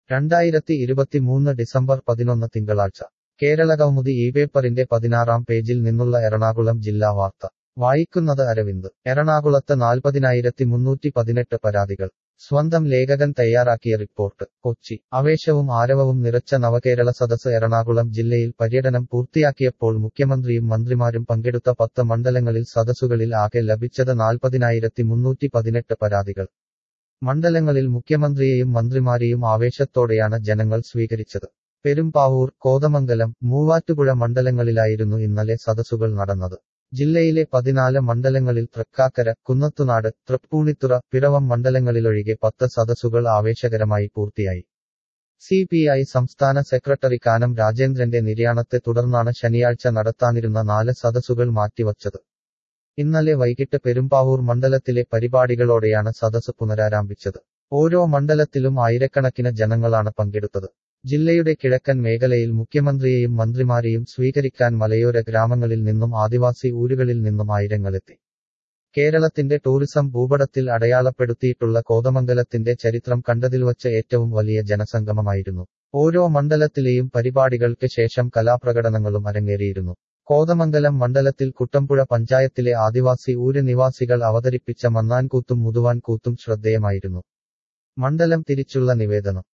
രണ്ടായിരത്തി ഇരുപത്തിമൂന്ന് ഡിസംബർ പതിനൊന്ന് തിങ്കളാഴ്ച കേരളകൗമുദി ഈ പേപ്പറിന്റെ പതിനാറാം പേജിൽ നിന്നുള്ള എറണാകുളം ജില്ലാ വാർത്ത വായിക്കുന്നത് അരവിന്ദ് എറണാകുളത്ത് നാൽപ്പതിനായിരത്തി മുന്നൂറ്റി പതിനെട്ട് പരാതികൾ സ്വന്തം ലേഖകൻ തയ്യാറാക്കിയ റിപ്പോർട്ട് കൊച്ചി ആവേശവും ആരവവും നിറച്ച നവകേരള സദസ് എറണാകുളം ജില്ലയിൽ പര്യടനം പൂർത്തിയാക്കിയപ്പോൾ മുഖ്യമന്ത്രിയും മന്ത്രിമാരും പങ്കെടുത്ത പത്ത് മണ്ഡലങ്ങളിൽ സദസ്സുകളിൽ ആകെ ലഭിച്ചത് നാൽപ്പതിനായിരത്തി മുന്നൂറ്റി പതിനെട്ട് പരാതികൾ മണ്ഡലങ്ങളിൽ മുഖ്യമന്ത്രിയെയും മന്ത്രിമാരെയും ആവേശത്തോടെയാണ് ജനങ്ങൾ സ്വീകരിച്ചത് പെരുമ്പാവൂർ കോതമംഗലം മൂവാറ്റുപുഴ മണ്ഡലങ്ങളിലായിരുന്നു ഇന്നലെ സദസ്സുകൾ നടന്നത് ജില്ലയിലെ പതിനാല് മണ്ഡലങ്ങളിൽ തൃക്കാക്കര കുന്നത്തുനാട് തൃപ്പൂണിത്തുറ പിറവം മണ്ഡലങ്ങളിലൊഴികെ പത്ത് സദസ്സുകൾ ആവേശകരമായി പൂർത്തിയായി സി പി ഐ സംസ്ഥാന സെക്രട്ടറി കാനം രാജേന്ദ്രന്റെ നിര്യാണത്തെ തുടർന്നാണ് ശനിയാഴ്ച നടത്താനിരുന്ന നാല് സദസ്സുകൾ മാറ്റിവച്ചത് ഇന്നലെ വൈകിട്ട് പെരുമ്പാവൂർ മണ്ഡലത്തിലെ പരിപാടികളോടെയാണ് സദസ് പുനരാരംഭിച്ചത് ഓരോ മണ്ഡലത്തിലും ആയിരക്കണക്കിന് ജനങ്ങളാണ് പങ്കെടുത്തത് ജില്ലയുടെ കിഴക്കൻ മേഖലയിൽ മുഖ്യമന്ത്രിയെയും മന്ത്രിമാരെയും സ്വീകരിക്കാൻ മലയോര ഗ്രാമങ്ങളിൽ നിന്നും ആദിവാസി ഊരുകളിൽ നിന്നും ആയിരങ്ങളെത്തി കേരളത്തിന്റെ ടൂറിസം ഭൂപടത്തിൽ അടയാളപ്പെടുത്തിയിട്ടുള്ള കോതമംഗലത്തിന്റെ ചരിത്രം കണ്ടതിൽ വച്ച് ഏറ്റവും വലിയ ജനസംഗമമായിരുന്നു ഓരോ മണ്ഡലത്തിലെയും പരിപാടികൾക്ക് ശേഷം കലാപ്രകടനങ്ങളും അരങ്ങേറിയിരുന്നു കോതമംഗലം മണ്ഡലത്തിൽ കുട്ടമ്പുഴ പഞ്ചായത്തിലെ ആദിവാസി ഊര് നിവാസികൾ അവതരിപ്പിച്ച മന്നാൻകൂത്തും മുതുവാൻകൂത്തും ശ്രദ്ധേയമായിരുന്നു മണ്ഡലം തിരിച്ചുള്ള നിവേദനം